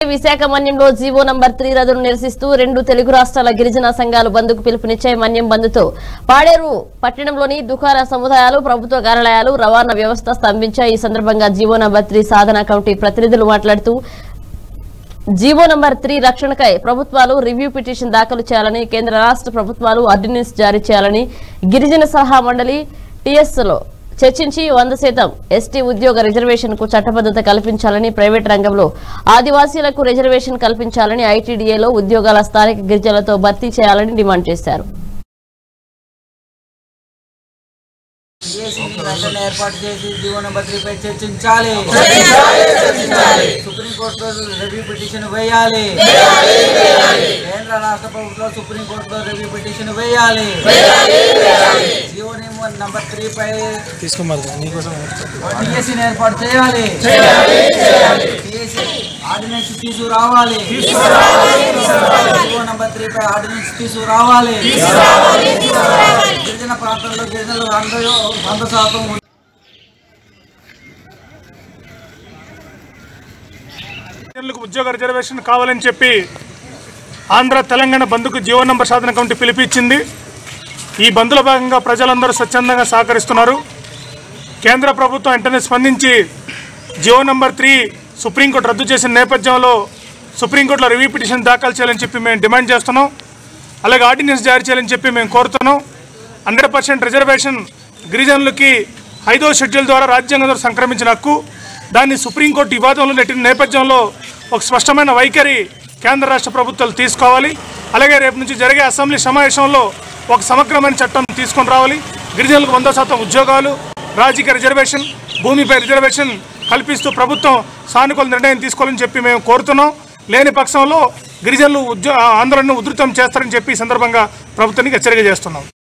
విశాఖ మన్యంలో GO number three రద్దును నిరసిస్తూ రెండు తెలుగు రాష్ట్రాల గిరిజన సంఘాలు బంద్కు పిలుపునిచ్చాయి మన్యం బంద్తో పాడేరు పట్టణంలోని దుకాణ సముదాయాలు ప్రభుత్వ కార్యాలయాలు రవాణా వ్యవస్థ స్తంభించాయి ఈ సందర్భంగా జీవో నంబర్ త్రీ సాధన కమిటీ ప్రతినిధులు మాట్లాడుతూ జీవో నంబర్ త్రీ రక్షణకై ప్రభుత్వాలు రివ్యూ పిటిషన్ దాఖలు చేయాలని కేంద్ర రాష్ట్ర ప్రభుత్వాలు ఆర్డినెన్స్ జారీ చేయాలని గిరిజన సలహా మండలి టీఎస్ లో చర్చించి వంద శాతం ఎస్టీ ఉద్యోగ రిజర్వేషన్ కు చట్టబద్ధత కల్పించాలని ప్రైవేట్ రంగంలో ఆదివాసీలకు రిజర్వేషన్ కల్పించాలని ఐటీడీఏలో ఉద్యోగాల స్థానిక గిరిజనులతో భర్తీ చేయాలని డిమాండ్ చేశారు చేసి వెంటనే ఏర్పాటు చేసి జీవో నెంబర్ త్రీపై చర్చించాలి సుప్రీంకోర్టులో రివ్యూ పిటిషన్ వేయాలి కేంద్ర రాష్ట్ర ప్రభుత్వం సుప్రీంకోర్టులో రివ్యూ పిటిషన్ వేయాలి జీవో నెంబర్ త్రీ పై టీఎస్సీని ఏర్పాటు చేయాలి టీఎస్సీ ఆర్డినెన్స్ తీసుకురావాలి జీవో నెంబర్ త్రీ పై ఆర్డినెన్స్ తీసుకురావాలి గిరిజన ప్రాంతంలో గిరిజనులు అందరూ వంద శాతం గిరిజనులకు ఉద్యోగ రిజర్వేషన్ కావాలని చెప్పి ఆంధ్ర తెలంగాణ బంద్కు జీవో నంబర్ సాధన కమిటీ పిలిపించింది ఈ బంద్లో భాగంగా ప్రజలందరూ స్వచ్ఛందంగా సహకరిస్తున్నారు కేంద్ర ప్రభుత్వం వెంటనే స్పందించి జియో నంబర్ త్రీ సుప్రీంకోర్టు రద్దు చేసిన నేపథ్యంలో సుప్రీంకోర్టులో రివ్యూ పిటిషన్ దాఖలు చేయాలని చెప్పి మేము డిమాండ్ చేస్తున్నాం అలాగే ఆర్డినెన్స్ జారీ చేయాలని చెప్పి మేము కోరుతున్నాం హండ్రెడ్ పర్సెంట్ రిజర్వేషన్ గిరిజనులకి ఐదో షెడ్యూల్ ద్వారా రాజ్యాంగం ద్వారా సంక్రమించిన హక్కు దాన్ని సుప్రీంకోర్టు వివాదంలో నెట్టిన నేపథ్యంలో ఒక స్పష్టమైన వైఖరి కేంద్ర రాష్ట్ర ప్రభుత్వాలు తీసుకోవాలి అలాగే రేపు నుంచి జరిగే అసెంబ్లీ సమావేశంలో ఒక సమగ్రమైన చట్టం తీసుకొని రావాలి గిరిజనులకు వంద శాతం ఉద్యోగాలు రాజకీయ రిజర్వేషన్ భూమిపై రిజర్వేషన్ కల్పిస్తూ ప్రభుత్వం సానుకూల నిర్ణయం తీసుకోవాలని చెప్పి మేము కోరుతున్నాం లేని పక్షంలో గిరిజనులు ఉద్యో ఆందోళనను ఉధృతం చేస్తారని చెప్పి ఈ సందర్భంగా ప్రభుత్వానికి హెచ్చరిక చేస్తున్నాం